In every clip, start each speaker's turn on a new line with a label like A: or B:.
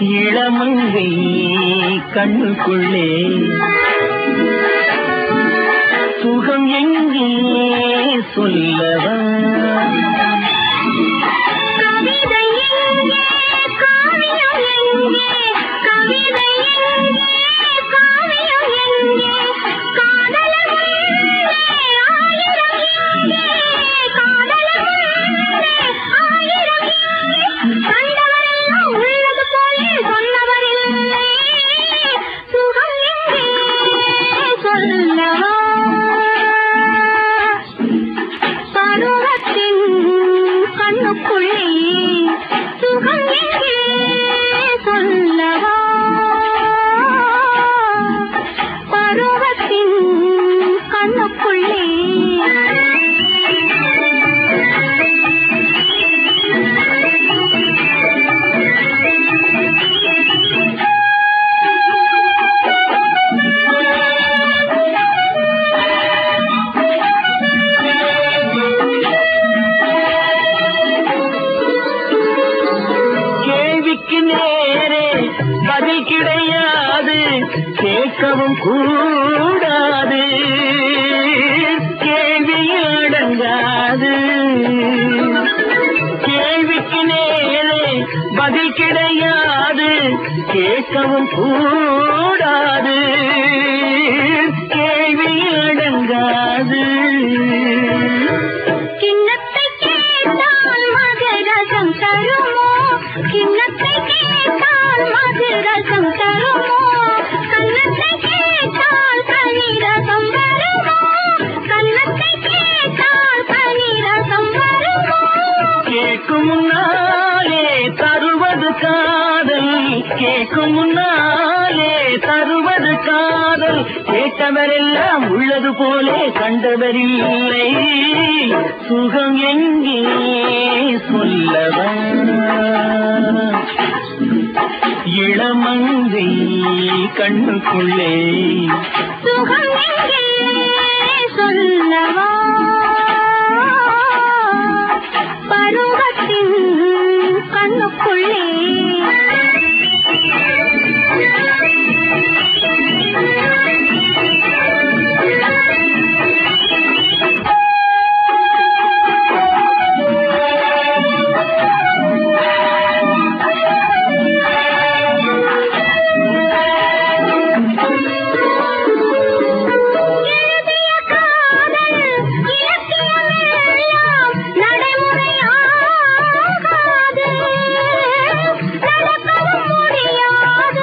A: இளமங்கை கண்ணுக்குள்ளே சுகம் எங்கே சொல்லவா
B: கவிதை எங்கே காவியம் எங்கே கவிதை எங்கே காவியம் எங்கே காதலர் முன்னே ஆயிரம் எங்கே காதலர் முன்னே ஆயிரம் எங்கே கண்டவரெல்லாம் உள்ளது போலே சொன்னவரில்லை சுகம் எங்கே சொல்லவா பருவத்தின் கண்ணுக்குள்ளே சுகம் எங்கே சொல்லவா பருவத்தின் கண்ணுக்குள்ளே
A: கேள்விக்கு நேரே பதில் கிடையாது கேட்கவும் கூடாது கேள்வி அடங்காது கேள்விக்கு நேரே பதில் கிடையாது கேட்கவும் கூடாது கேள்வி அடங்காது
B: கிண்ணத்தை கேட்டால் மகரசம் தருமோ கிண்ணத்தை கேட்டால் மகரசம் தருமோ கன்னத்தை கேட்டால் கனிரசம் வருமோ கன்னத்தை கேட்டால் கனிரசம் வருமோ
A: கேட்கும் முன்னாலே தருவது காதல் கேட்கும் முன்னாலே தருவது காதல் கேட்டவரெல்லாம் உள்ளது போலே கண்டவரில்லை சுகம் எங்கே சொல்லவா இளமங்கை கண்ணுக்குள்ளே
B: சுகம் எங்கே சொல்லவா பருவத்தின் கண்ணுக்குள்ளே எழுதிய காதல் இலக்கியம் எல்லாம் நடைமுறையாகாது நடக்கவும் முடியாது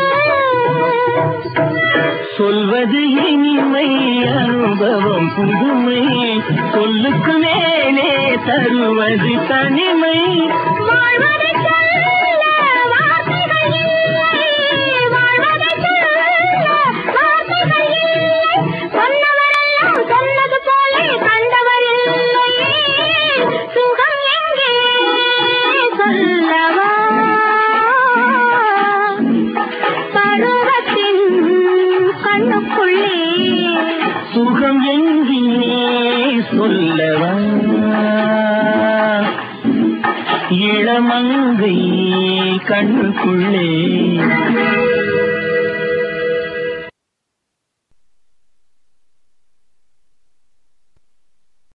A: சொல்வது இனிமை அனுபவம் புதுமை சொல்லுக்கு மேலே தருவது தனிமை
B: வாழ்வதை சொல்ல வார்த்தைகள் இல்லை வாழ்வதை சொல்ல வார்த்தைகள் இல்லை சொன்னவரெல்லாம் சொன்னது போலே கண்டவர் இல்லை சுகம் எங்கே சொல்லவா பருவத்தின் கண்ணுக்குள்ளே
A: சுகம் எங்கே சொல்லவா இளமங்கை கண்ணுக்குள்ளே